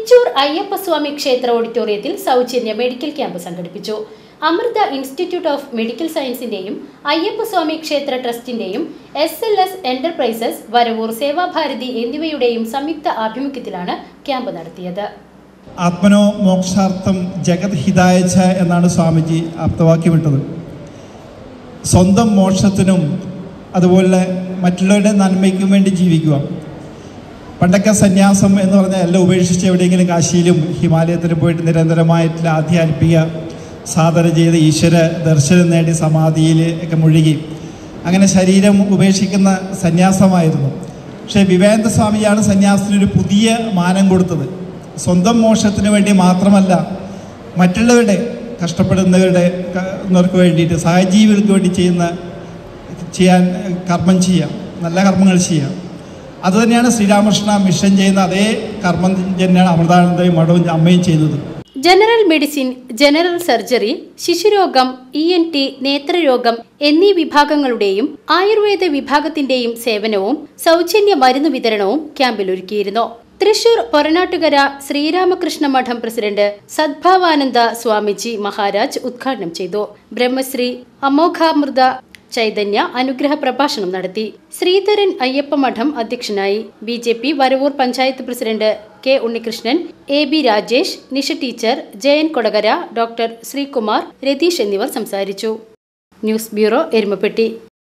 കിച്ചൂർ അയ്യപ്പസ്വാമി ക്ഷേത്ര ഓഡിറ്റോറിയത്തിൽ സൗജന്യ മെഡിക്കൽ ക്യാമ്പ് സംഘടിപ്പിച്ചു അമൃത ഇൻസ്റ്റിറ്റ്യൂട്ട് ഓഫ് മെഡിക്കൽ സയൻസിന്റെയും അയ്യപ്പസ്വാമി ക്ഷേത്ര ട്രസ്റ്റിന്റെയും S L S enterprises Varavoor Sevabharathi എന്നിവയുടെയും സംയുക്ത ആഭിമുഖ്യത്തിലാണ് ക്യാമ്പ് നടത്തിയത് ആത്മനോ മോക്ഷാർത്ഥം ജഗത് ഹിതായച്ച എന്നാണ് സ്വാമിജി ആപ്തവാക്യമിട്ടത് സ്വന്തം മോക്ഷത്തിനും അതുപോലെ മറ്റുള്ളവരുടെ നന്മയ്ക്കും വേണ്ടി ജീവിക്കുക പണ്ടൊക്കെ സന്യാസം എന്ന് പറഞ്ഞാൽ എല്ലാം ഉപേക്ഷിച്ച് എവിടെയെങ്കിലും കാശിയിലും ഹിമാലയത്തിലും പോയിട്ട് നിരന്തരമായിട്ടുള്ള ആധ്യാത്മിക സാധന ചെയ്ത് ഈശ്വര ദർശനം നേടി സമാധിയിൽ ഒക്കെ മുഴുകി അങ്ങനെ ശരീരം ഉപേക്ഷിക്കുന്ന സന്യാസമായിരുന്നു പക്ഷേ വിവേകാനന്ദ സ്വാമിയാണ് സന്യാസത്തിനൊരു പുതിയ മാനം കൊടുത്തത് സ്വന്തം മോക്ഷത്തിന് വേണ്ടി മാത്രമല്ല മറ്റുള്ളവരുടെ കഷ്ടപ്പെടുന്നവരുടെ ക്ക് വേണ്ടിയിട്ട് സഹജീവികൾക്ക് വേണ്ടി ചെയ്യുന്ന ചെയ്യാൻ കർമ്മം ചെയ്യാം നല്ല കർമ്മങ്ങൾ ചെയ്യാം അതുതന്നെയാണ് ശ്രീരാമകൃഷ്ണ മിഷൻ ചെയ്യുന്ന അതേ കർമ്മം തന്നെയാണ് അമൃതാനന്ദയും മഠവും അമ്മയും ചെയ്തത് ജനറൽ മെഡിസിൻ ജനറൽ സർജറി ശിശുരോഗം ഇ എൻ ടി നേത്രരോഗം എന്നീ വിഭാഗങ്ങളുടെയും ആയുർവേദ വിഭാഗത്തിന്റെയും സേവനവും സൗജന്യ മരുന്ന് വിതരണവും ക്യാമ്പിൽ ഒരുക്കിയിരുന്നു തൃശൂർ പൊറനാട്ടുകര ശ്രീരാമകൃഷ്ണ മഠം പ്രസിഡന്റ് സദ്ഭാവാനന്ദ സ്വാമിജി മഹാരാജ് ഉദ്ഘാടനം ചെയ്തു ബ്രഹ്മശ്രീ അമോഘാമൃത ചൈതന്യ അനുഗ്രഹ പ്രഭാഷണം നടത്തി ശ്രീധരൻ അയ്യപ്പ മഠം അധ്യക്ഷനായി B J P Varavoor panchayat president K Unnikrishnan A B Rajesh Nisha teacher Jayan Kodakara doctor Sreekumar Ratheesh എന്നിവർ സംസാരിച്ചു ന്യൂസ് ബ്യൂറോ എരുമപ്പെട്ടി